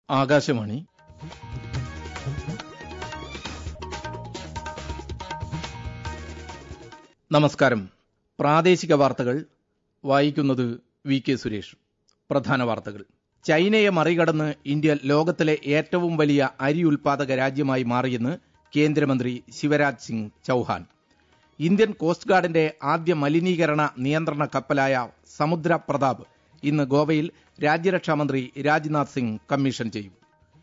ആകാശവാണി നമസ്കാരം പ്രാദേശിക വാർത്തകൾ വായിക്കുന്നത് വി കെ സുരേഷ് പ്രധാന വാർത്തകൾ ചൈനയെ മറികടന്ന് ഇന്ത്യ ലോകത്തിലെ ഏറ്റവും വലിയ അരി ഉൽപാദക രാജ്യമായി മാറിയെന്ന് കേന്ദ്രമന്ത്രി ശിവരാജ് സിംഗ് ചൌഹാൻ ഇന്ത്യൻ കോസ്റ്റ് ഗാർഡിന്റെ ആദ്യ മലിനീകരണ നിയന്ത്രണ കപ്പലായ സമുദ്ര പ്രതാപ് ഇന്ന് ഗോവയിൽ രാജ്യരക്ഷാമന്ത്രി രാജ്നാഥ് സിംഗ് കമ്മീഷൻ ചെയ്യും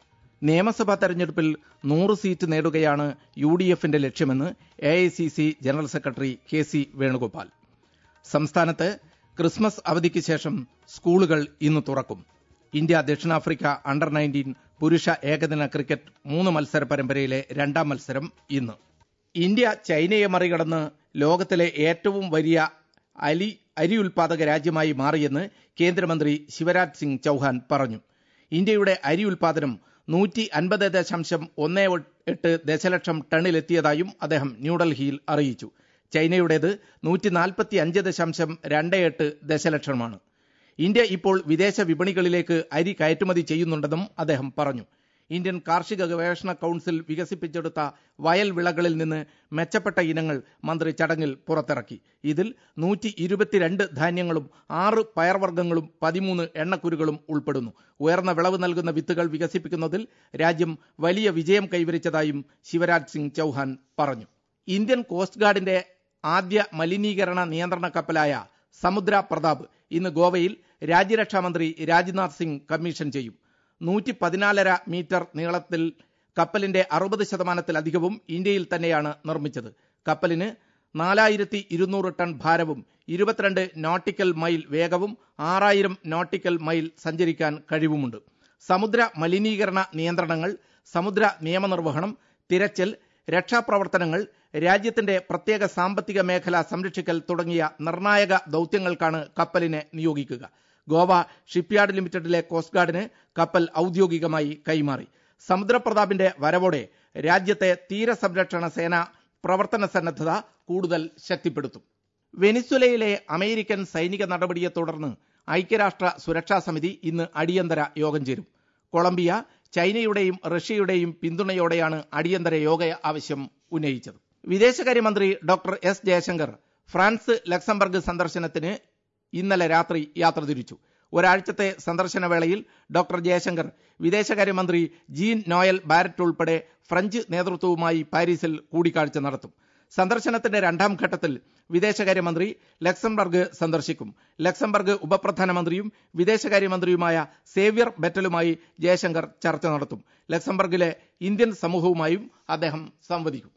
നിയമസഭാ തെരഞ്ഞെടുപ്പിൽ നൂറ് സീറ്റ് നേടുകയാണ് യു ഡി എഫിന്റെ ലക്ഷ്യമെന്ന് A I C C general secretary K C Venugopal സംസ്ഥാനത്ത് ക്രിസ്മസ് അവധിക്ക് ശേഷം സ്കൂളുകൾ ഇന്ന് തുറക്കും ഇന്ത്യ ദക്ഷിണാഫ്രിക്ക അണ്ടർ നയൻറ്റീൻ പുരുഷ ഏകദിന ക്രിക്കറ്റ് മൂന്ന് മത്സര പരമ്പരയിലെ രണ്ടാം മത്സരം ഇന്ന് ഇന്ത്യ ചൈനയെ മറികടന്ന് ലോകത്തിലെ ഏറ്റവും വലിയ അലി അരി ഉൽപാദക രാജ്യമായി മാറിയെന്ന് കേന്ദ്രമന്ത്രി ശിവരാജ് സിംഗ് ചൌഹാൻ പറഞ്ഞു ഇന്ത്യയുടെ അരി ഉൽപാദനം നൂറ്റി അൻപത് ദശാംശം ഒന്ന് എട്ട് ദശലക്ഷം ടണ്ണിലെത്തിയതായും അദ്ദേഹം ന്യൂഡൽഹിയിൽ അറിയിച്ചു ചൈനയുടേത് നൂറ്റി നാൽപ്പത്തി അഞ്ച് ദശാംശം രണ്ട് എട്ട് ദശലക്ഷമാണ് ഇന്ത്യ ഇപ്പോൾ വിദേശ വിപണികളിലേക്ക് അരി കയറ്റുമതി ചെയ്യുന്നുണ്ടെന്നും അദ്ദേഹം പറഞ്ഞു ഇന്ത്യൻ കാർഷിക ഗവേഷണ കൌൺസിൽ വികസിപ്പിച്ചെടുത്ത വയൽ വിളകളിൽ നിന്ന് മെച്ചപ്പെട്ട ഇനങ്ങൾ മന്ത്രി ചടങ്ങിൽ പുറത്തിറക്കി ഇതിൽ നൂറ്റി ഇരുപത്തിരണ്ട് ധാന്യങ്ങളും ആറ് പയർവർഗ്ഗങ്ങളും പതിമൂന്ന് എണ്ണക്കുരുകളും ഉൾപ്പെടുന്നു ഉയർന്ന വിളവ് നൽകുന്ന വിത്തുകൾ വികസിപ്പിക്കുന്നതിൽ രാജ്യം വലിയ വിജയം കൈവരിച്ചതായും ശിവരാജ് സിംഗ് ചൌഹാൻ പറഞ്ഞു ഇന്ത്യൻ കോസ്റ്റ് ഗാർഡിന്റെ ആദ്യ മലിനീകരണ നിയന്ത്രണ കപ്പലായ സമുദ്ര പ്രതാപ് ഇന്ന് ഗോവയിൽ രാജ്യരക്ഷാമന്ത്രി രാജ്നാഥ് സിംഗ് കമ്മീഷൻ ചെയ്യും നൂറ്റി പതിനാലര മീറ്റർ നീളത്തിൽ കപ്പലിന്റെ അറുപത് ശതമാനത്തിലധികവും ഇന്ത്യയിൽ തന്നെയാണ് നിർമ്മിച്ചത് കപ്പലിന് നാലായിരത്തി ഇരുന്നൂറ് ടൺ ഭാരവും ഇരുപത്തിരണ്ട് നോട്ടിക്കൽ മൈൽ വേഗവും ആറായിരം നോട്ടിക്കൽ മൈൽ സഞ്ചരിക്കാൻ കഴിവുമുണ്ട് സമുദ്ര മലിനീകരണ നിയന്ത്രണങ്ങൾ സമുദ്ര നിയമനിർവഹണം തിരച്ചിൽ രക്ഷാപ്രവർത്തനങ്ങൾ രാജ്യത്തിന്റെ പ്രത്യേക സാമ്പത്തിക മേഖല സംരക്ഷിക്കൽ തുടങ്ങിയ നിർണായക ദൌത്യങ്ങൾക്കാണ് കപ്പലിനെ നിയോഗിക്കുക ഗോവ ഷിപ്പ്യാർഡ് ലിമിറ്റഡിലെ കോസ്റ്റ് ഗാർഡിന് കപ്പൽ ഔദ്യോഗികമായി കൈമാറി സമുദ്രപ്രതാപിന്റെ വരവോടെ രാജ്യത്തെ തീരസംരക്ഷണ സേന പ്രവർത്തന സന്നദ്ധത കൂടുതൽ ശക്തിപ്പെടുത്തും വെനിസ്വലയിലെ അമേരിക്കൻ സൈനിക നടപടിയെ തുടർന്ന് ഐക്യരാഷ്ട്ര സുരക്ഷാ സമിതി ഇന്ന് അടിയന്തര യോഗം ചേരും കൊളംബിയ ചൈനയുടെയും റഷ്യയുടെയും പിന്തുണയോടെയാണ് അടിയന്തര യോഗ ആവശ്യം ഉന്നയിച്ചത് വിദേശകാര്യമന്ത്രി doctor S Jaishankar France Luxembourg സന്ദർശനത്തിന് ഇന്നലെ രാത്രി യാത്ര തിരിച്ചു ഒരാഴ്ചത്തെ സന്ദർശന വേളയിൽ ഡോക്ടർ ജയശങ്കർ വിദേശകാര്യമന്ത്രി ജീൻ നോയൽ ബാരറ്റ് ഉൾപ്പെടെ ഫ്രഞ്ച് നേതൃത്വവുമായി പാരീസിൽ കൂടിക്കാഴ്ച നടത്തും സന്ദർശനത്തിന്റെ രണ്ടാം ഘട്ടത്തിൽ വിദേശകാര്യമന്ത്രി ലക്സംബർഗ് സന്ദർശിക്കും ലക്സംബർഗ് ഉപപ്രധാനമന്ത്രിയും വിദേശകാര്യമന്ത്രിയുമായ സേവ്യർ ബെറ്റലുമായി ജയശങ്കർ ചർച്ച നടത്തും ലക്സംബർഗിലെ ഇന്ത്യൻ സമൂഹവുമായും അദ്ദേഹം സംവദിക്കും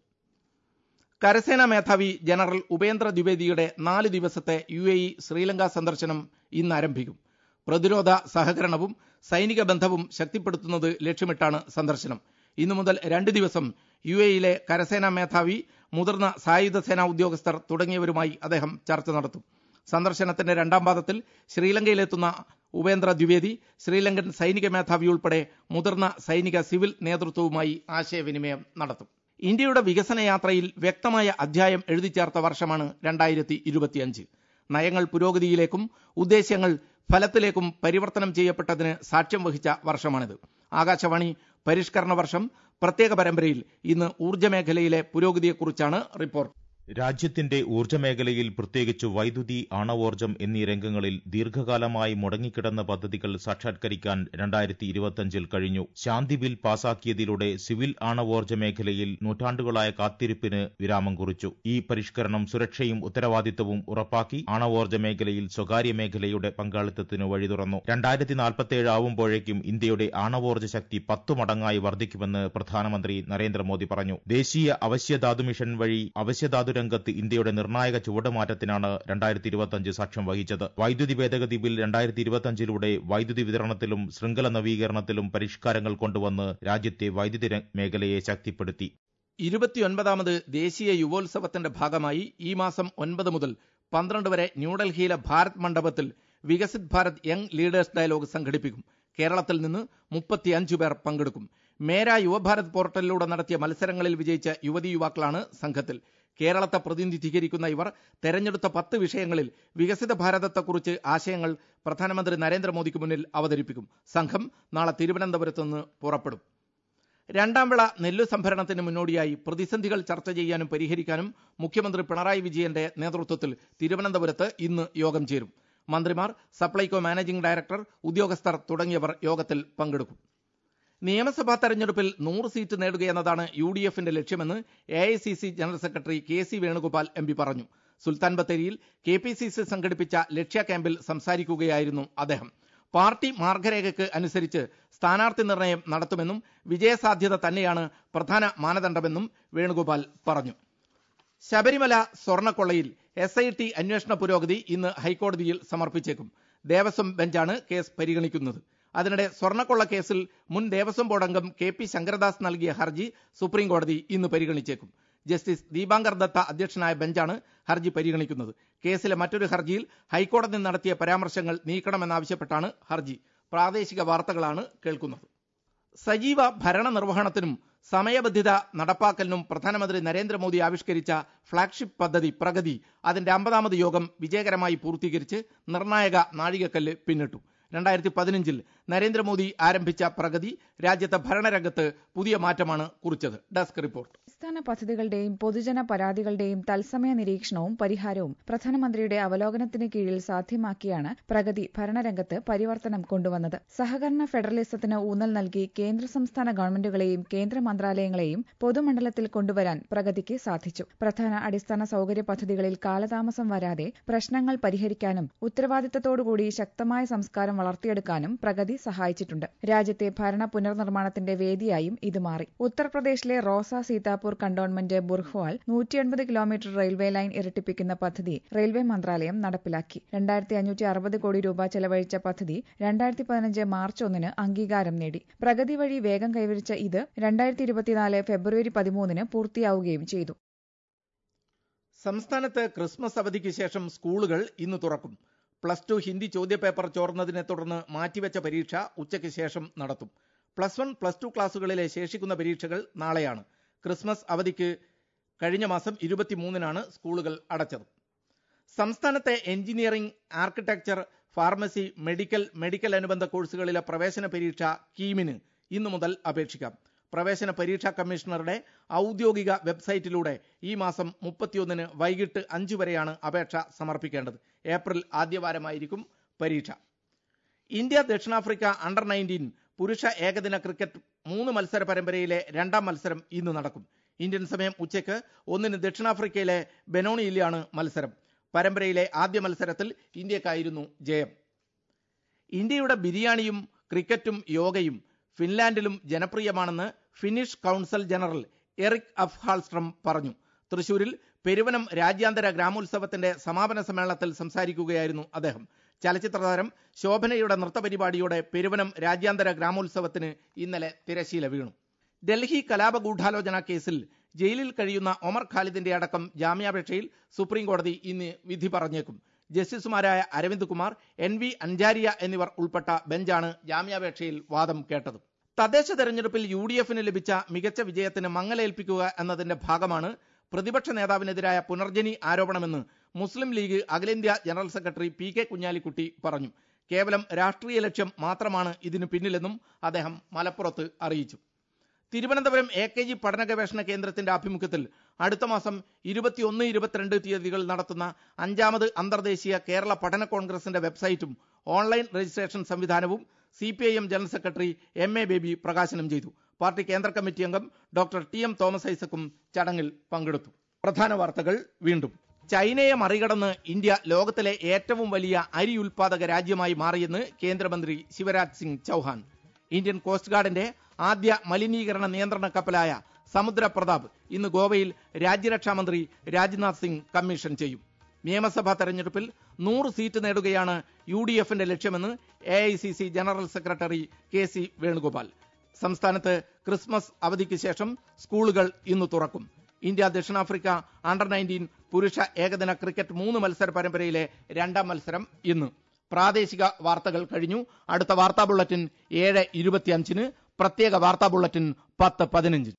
കരസേനാ മേധാവി ജനറൽ ഉപേന്ദ്ര ദ്വിവേദിയുടെ നാല് ദിവസത്തെ യു എ ഇ ശ്രീലങ്ക സന്ദർശനം ഇന്ന് ആരംഭിക്കും പ്രതിരോധ സഹകരണവും സൈനിക ബന്ധവും ശക്തിപ്പെടുത്തുന്നത് ലക്ഷ്യമിട്ടാണ് സന്ദർശനം ഇന്നു മുതൽ രണ്ട് ദിവസം യു എയിലെ കരസേനാ മേധാവി മുതിർന്ന സായുധ സേനാ ഉദ്യോഗസ്ഥർ തുടങ്ങിയവരുമായി അദ്ദേഹം ചർച്ച നടത്തും സന്ദർശനത്തിന്റെ രണ്ടാം പാദത്തിൽ ശ്രീലങ്കയിലെത്തുന്ന ഉപേന്ദ്ര ദ്വിവേദി ശ്രീലങ്കൻ സൈനിക മേധാവി ഉൾപ്പെടെ മുതിർന്ന സൈനിക സിവിൽ നേതൃത്വവുമായി ആശയവിനിമയം നടത്തും ഇന്ത്യയുടെ വികസന യാത്രയിൽ വ്യക്തമായ അധ്യായം എഴുതിച്ചേർത്ത വർഷമാണ് രണ്ടായിരത്തി ഇരുപത്തിയഞ്ച് നയങ്ങൾ പുരോഗതിയിലേക്കും ഉദ്ദേശ്യങ്ങൾ ഫലത്തിലേക്കും പരിവർത്തനം ചെയ്യപ്പെട്ടതിന് സാക്ഷ്യം വഹിച്ച വർഷമാണിത് ആകാശവാണി പരിഷ്കരണ വർഷം പ്രത്യേക പരമ്പരയിൽ ഇന്ന് ഊർജ്ജ മേഖലയിലെ പുരോഗതിയെക്കുറിച്ചാണ് റിപ്പോർട്ട് രാജ്യത്തിന്റെ ഊർജ്ജ മേഖലയിൽ പ്രത്യേകിച്ച് വൈദ്യുതി ആണവോർജ്ജം എന്നീ രംഗങ്ങളിൽ ദീർഘകാലമായി മുടങ്ങിക്കിടന്ന പദ്ധതികൾ സാക്ഷാത്കരിക്കാൻ രണ്ടായിരത്തി ഇരുപത്തിയഞ്ചിൽ കഴിഞ്ഞു ശാന്തി ബിൽ പാസാക്കിയതിലൂടെ സിവിൽ ആണവോർജ്ജ മേഖലയിൽ നൂറ്റാണ്ടുകളായ കാത്തിരിപ്പിന് വിരാമം കുറിച്ചു ഈ പരിഷ്കരണം സുരക്ഷയും ഉത്തരവാദിത്തവും ഉറപ്പാക്കി ആണവോർജ്ജ മേഖലയിൽ സ്വകാര്യ മേഖലയുടെ പങ്കാളിത്തത്തിന് വഴി തുറന്നു രണ്ടായിരത്തി നാൽപ്പത്തിയേഴ് ആവുമ്പോഴേക്കും ഇന്ത്യയുടെ ആണവോർജ്ജ ശക്തി പത്തു മടങ്ങായി വർദ്ധിക്കുമെന്ന് പ്രധാനമന്ത്രി നരേന്ദ്രമോദി പറഞ്ഞു ദേശീയ അവശ്യധാതു മിഷൻ വഴി അവശ്യധാതു രംഗത്ത് ഇന്ത്യയുടെ നിർണായക ചുവടുമാറ്റത്തിനാണ് രണ്ടായിരത്തി ഇരുപത്തിയഞ്ച് സാക്ഷ്യം വഹിച്ചത് വൈദ്യുതി ഭേദഗതി ബിൽ രണ്ടായിരത്തി ഇരുപത്തിയഞ്ചിലൂടെ വൈദ്യുതി വിതരണത്തിലും ശൃംഖല നവീകരണത്തിലും പരിഷ്കാരങ്ങൾ കൊണ്ടുവന്ന് രാജ്യത്തെ വൈദ്യുതി മേഖലയെ ശക്തിപ്പെടുത്തി ഇരുപത്തിയൊൻപതാമത് ദേശീയ യുവോത്സവത്തിന്റെ ഭാഗമായി ഈ മാസം ഒൻപത് മുതൽ പന്ത്രണ്ട് വരെ ന്യൂഡൽഹിയിലെ ഭാരത് മണ്ഡപത്തിൽ Viksit Bharat young leaders dialogue സംഘടിപ്പിക്കും കേരളത്തിൽ നിന്ന് മുപ്പത്തിയഞ്ചു പേർ പങ്കെടുക്കും മേര യുവഭാരത് പോർട്ടലിലൂടെ നടത്തിയ മത്സരങ്ങളിൽ വിജയിച്ച യുവതി യുവാക്കളാണ് സംഘത്തിൽ കേരളത്തെ പ്രതിനിധീകരിക്കുന്ന ഇവർ തെരഞ്ഞെടുത്ത പത്ത് വിഷയങ്ങളിൽ വികസിത ഭാരതത്തെക്കുറിച്ച് ആശയങ്ങൾ പ്രധാനമന്ത്രി നരേന്ദ്രമോദിക്ക് മുന്നിൽ അവതരിപ്പിക്കും സംഘം നാളെ തിരുവനന്തപുരത്ത് നിന്ന് പുറപ്പെടും രണ്ടാം വിള നെല്ലു സംഭരണത്തിന് മുന്നോടിയായി പ്രതിസന്ധികൾ ചർച്ച ചെയ്യാനും പരിഹരിക്കാനും മുഖ്യമന്ത്രി പിണറായി വിജയന്റെ നേതൃത്വത്തിൽ തിരുവനന്തപുരത്ത് ഇന്ന് യോഗം ചേരും മന്ത്രിമാർ സപ്ലൈകോ മാനേജിംഗ് ഡയറക്ടർ ഉദ്യോഗസ്ഥർ തുടങ്ങിയവർ യോഗത്തിൽ പങ്കെടുക്കും നിയമസഭാ തെരഞ്ഞെടുപ്പിൽ നൂറ് സീറ്റ് നേടുകയെന്നതാണ് യു ഡി എഫിന്റെ ലക്ഷ്യമെന്ന് A I C C general secretary K C Venugopal M P പറഞ്ഞു സുൽത്താൻ ബത്തേരിയിൽ കെ പി സി സി സംഘടിപ്പിച്ച ലക്ഷ്യ ക്യാമ്പിൽ സംസാരിക്കുകയായിരുന്നു അദ്ദേഹം പാർട്ടി മാർഗരേഖയ്ക്ക് അനുസരിച്ച് സ്ഥാനാർത്ഥി നിർണയം നടത്തുമെന്നും വിജയസാധ്യത തന്നെയാണ് പ്രധാന മാനദണ്ഡമെന്നും വേണുഗോപാൽ പറഞ്ഞു ശബരിമല സ്വർണ്ണക്കൊള്ളയിൽ എസ് ഐ ടി അന്വേഷണ പുരോഗതി ഇന്ന് ഹൈക്കോടതിയിൽ സമർപ്പിച്ചേക്കും ദേവസ്വം ബെഞ്ചാണ് കേസ് പരിഗണിക്കുന്നത് അതിനിടെ സ്വർണ്ണക്കൊള്ള കേസിൽ മുൻ ദേവസ്വം ബോർഡ് അംഗം കെ പി ശങ്കരദാസ് നൽകിയ ഹർജി സുപ്രീം കോടതി ഇന്ന് പരിഗണിച്ചേക്കും ജസ്റ്റിസ് ദീപാങ്കർ ദത്ത അധ്യക്ഷനായ ബെഞ്ചാണ് ഹർജി പരിഗണിക്കുന്നത് കേസിലെ മറ്റൊരു ഹർജിയിൽ ഹൈക്കോടതി നടത്തിയ പരാമർശങ്ങൾ നീക്കണമെന്നാവശ്യപ്പെട്ടാണ് ഹർജി പ്രാദേശിക വാർത്തകളാണ് കേൾക്കുന്നത് സജീവ ഭരണ നിർവഹണത്തിനും സമയബന്ധിത നടപ്പാക്കലിനും പ്രധാനമന്ത്രി നരേന്ദ്രമോദി ആവിഷ്കരിച്ച ഫ്ളാഗ്ഷിപ്പ് പദ്ധതി പ്രഗതി അതിന്റെ അമ്പതാമത് യോഗം വിജയകരമായി പൂർത്തീകരിച്ച് നിർണായക നാഴികക്കല്ല് പിന്നിട്ടു രണ്ടായിരത്തി പതിനഞ്ചിൽ നരേന്ദ്രമോദി ആരംഭിച്ച പ്രഗതി രാജ്യത്തെ ഭരണരംഗത്ത് പുതിയ മാറ്റമാണ് കുറിച്ചത് ഡെസ്ക് റിപ്പോർട്ട് അടിസ്ഥാന പദ്ധതികളുടെയും പൊതുജന പരാതികളുടെയും തത്സമയ നിരീക്ഷണവും പരിഹാരവും പ്രധാനമന്ത്രിയുടെ അവലോകനത്തിന് കീഴിൽ സാധ്യമാക്കിയാണ് പ്രഗതി ഭരണരംഗത്ത് പരിവർത്തനം കൊണ്ടുവന്നത് സഹകരണ ഫെഡറലിസത്തിന് ഊന്നൽ നൽകി കേന്ദ്ര സംസ്ഥാന ഗവൺമെന്റുകളെയും കേന്ദ്ര മന്ത്രാലയങ്ങളെയും പൊതുമണ്ഡലത്തിൽ കൊണ്ടുവരാൻ പ്രഗതിക്ക് സാധിച്ചു പ്രധാന അടിസ്ഥാന സൌകര്യ പദ്ധതികളിൽ കാലതാമസം വരാതെ പ്രശ്നങ്ങൾ പരിഹരിക്കാനും ഉത്തരവാദിത്തത്തോടുകൂടി ശക്തമായ സംസ്കാരം വളർത്തിയെടുക്കാനും പ്രഗതി സഹായിച്ചിട്ടുണ്ട് രാജ്യത്തെ ഭരണ പുനർനിർമ്മാണത്തിന്റെ വേദിയായും ഇത് മാറി ഉത്തർപ്രദേശിലെ റോസ സീതാപൂർ കണ്ടോൺമെന്റ് ബുർഹ്വാൾ നൂറ്റിയൊൻപത് കിലോമീറ്റർ റെയിൽവേ ലൈൻ ഇരട്ടിപ്പിക്കുന്ന പദ്ധതി റെയിൽവേ മന്ത്രാലയം നടപ്പിലാക്കി രണ്ടായിരത്തി അഞ്ഞൂറ്റി അറുപത് കോടി രൂപ ചെലവഴിച്ച പദ്ധതി രണ്ടായിരത്തി പതിനഞ്ച് മാർച്ച് ഒന്നിന് അംഗീകാരം നേടി പ്രഗതി വഴി വേഗം കൈവരിച്ച ഇത് രണ്ടായിരത്തി ഇരുപത്തിനാല് ഫെബ്രുവരി പതിമൂന്നിന് പൂർത്തിയാവുകയും ചെയ്തു സംസ്ഥാനത്ത് ക്രിസ്മസ് അവധിക്ക് ശേഷം സ്കൂളുകൾ ഇന്ന് തുറക്കും പ്ലസ് ടു ഹിന്ദി ചോദ്യപേപ്പർ ചോർന്നതിനെ തുടർന്ന് മാറ്റിവെച്ച പരീക്ഷ ഉച്ചയ്ക്ക് ശേഷം നടത്തും പ്ലസ് വൺ പ്ലസ് ടു ക്ലാസുകളിലെ ശേഷിക്കുന്ന പരീക്ഷകൾ നാളെയാണ് ക്രിസ്മസ് അവധിക്ക് കഴിഞ്ഞ മാസം ഇരുപത്തിമൂന്നിനാണ് സ്കൂളുകൾ അടച്ചത് സംസ്ഥാനത്തെ engineering architecture pharmacy medical medical അനുബന്ധ കോഴ്സുകളിലെ പ്രവേശന പരീക്ഷ കീമിന് ഇന്നു മുതൽ അപേക്ഷിക്കാം പ്രവേശന പരീക്ഷാ കമ്മീഷണറുടെ ഔദ്യോഗിക വെബ്സൈറ്റിലൂടെ ഈ മാസം മുപ്പത്തിയൊന്നിന് വൈകിട്ട് അഞ്ചു വരെയാണ് അപേക്ഷ സമർപ്പിക്കേണ്ടത് ഏപ്രിൽ ആദ്യവാരമായിരിക്കും പരീക്ഷ ഇന്ത്യ ദക്ഷിണാഫ്രിക്ക അണ്ടർ നയൻറ്റീൻ പുരുഷ ഏകദിന ക്രിക്കറ്റ് മൂന്ന് മത്സര പരമ്പരയിലെ രണ്ടാം മത്സരം ഇന്ന് നടക്കും ഇന്ത്യൻ സമയം ഉച്ചയ്ക്ക് ഒന്നിന് ദക്ഷിണാഫ്രിക്കയിലെ ബെനോണിയിലാണ് മത്സരം പരമ്പരയിലെ ആദ്യ മത്സരത്തിൽ ഇന്ത്യക്കായിരുന്നു ജയം ഇന്ത്യയുടെ ബിരിയാണിയും ക്രിക്കറ്റും യോഗയും ഫിൻലാൻഡിലും ജനപ്രിയമാണെന്ന് Finnish consul general Eric Af Hallstrom പറഞ്ഞു തൃശൂരിൽ പെരുവനം രാജ്യാന്തര ഗ്രാമോത്സവത്തിന്റെ സമാപന സമ്മേളനത്തിൽ സംസാരിക്കുകയായിരുന്നു അദ്ദേഹം ചലച്ചിത്ര താരം ശോഭനയുടെ നൃത്തപരിപാടിയോടെ പെരുവനം രാജ്യാന്തര ഗ്രാമോത്സവത്തിന് ഇന്നലെ തിരശീല വീണു ഡൽഹി കലാപ ഗൂഢാലോചന കേസിൽ ജയിലിൽ കഴിയുന്ന ഒമർ ഖാലിദിന്റെ അടക്കം ജാമ്യാപേക്ഷയിൽ സുപ്രീം കോടതി ഇന്ന് വിധി പറഞ്ഞേക്കും ജസ്റ്റിസുമാരായ അരവിന്ദ് കുമാർ എൻ വി അൻജാരിയ എന്നിവർ ഉൾപ്പെട്ട ബെഞ്ചാണ് ജാമ്യാപേക്ഷയിൽ വാദം കേട്ടത് തദ്ദേശ തെരഞ്ഞെടുപ്പിൽ യു ഡി എഫിന് ലഭിച്ച മികച്ച വിജയത്തിന് മങ്ങലേൽപ്പിക്കുക എന്നതിന്റെ ഭാഗമാണ് പ്രതിപക്ഷ നേതാവിനെതിരായ പുനർജനി ആരോപണമെന്ന് മുസ്ലിം ലീഗ് അഖിലേന്ത്യാ general secretary P K Kunhalikutty പറഞ്ഞു കേവലം രാഷ്ട്രീയ ലക്ഷ്യം മാത്രമാണ് ഇതിനു പിന്നിലെന്നും അദ്ദേഹം മലപ്പുറത്ത് അറിയിച്ചു തിരുവനന്തപുരം എ കെ ജി പഠന ഗവേഷണ കേന്ദ്രത്തിന്റെ ആഭിമുഖ്യത്തിൽ അടുത്ത മാസം ഇരുപത്തിയൊന്ന് ഇരുപത്തിരണ്ട് തീയതികൾ നടത്തുന്ന അഞ്ചാമത് അന്തർദേശീയ കേരള പഠന കോൺഗ്രസിന്റെ വെബ്സൈറ്റും ഓൺലൈൻ രജിസ്ട്രേഷൻ സംവിധാനവും C P I M general secretary M A Baby പ്രകാശനം ചെയ്തു പാർട്ടി കേന്ദ്ര കമ്മിറ്റി അംഗം ഡോക്ടർ ടി എം തോമസ് ഐസക്കും ചടങ്ങിൽ പങ്കെടുത്തു പ്രധാന വാർത്തകൾ വീണ്ടും ചൈനയെ മറികടന്ന് ഇന്ത്യ ലോകത്തിലെ ഏറ്റവും വലിയ അരി ഉൽപാദക രാജ്യമായി മാറിയെന്ന് കേന്ദ്രമന്ത്രി ശിവരാജ് സിംഗ് ചൌഹാൻ ഇന്ത്യൻ കോസ്റ്റ് ഗാർഡിന്റെ ആദ്യ മലിനീകരണ നിയന്ത്രണ കപ്പലായ സമുദ്ര പ്രതാപ് ഇന്ന് ഗോവയിൽ രാജ്യരക്ഷാമന്ത്രി രാജ്നാഥ് സിംഗ് കമ്മീഷൻ ചെയ്യും നിയമസഭാ തെരഞ്ഞെടുപ്പിൽ നൂറ് സീറ്റ് നേടുകയാണ് യു ഡി എഫിന്റെ ലക്ഷ്യമെന്ന് A I C C general secretary K C Venugopal സംസ്ഥാനത്ത് ക്രിസ്മസ് അവധിക്ക് ശേഷം സ്കൂളുകൾ ഇന്ന് തുറക്കും ഇന്ത്യ ദക്ഷിണാഫ്രിക്ക അണ്ടർ നയൻറ്റീൻ പുരുഷ ഏകദിന ക്രിക്കറ്റ് മൂന്ന് മത്സര പരമ്പരയിലെ രണ്ടാം മത്സരം ഇന്ന് പ്രാദേശിക വാർത്തകൾ കഴിഞ്ഞു അടുത്ത വാർത്താ ബുള്ളറ്റിൻ ഏഴ് ഇരുപത്തിയഞ്ചിന് പ്രത്യേക വാർത്താ ബുള്ളറ്റിൻ പത്ത് പതിനഞ്ചിന്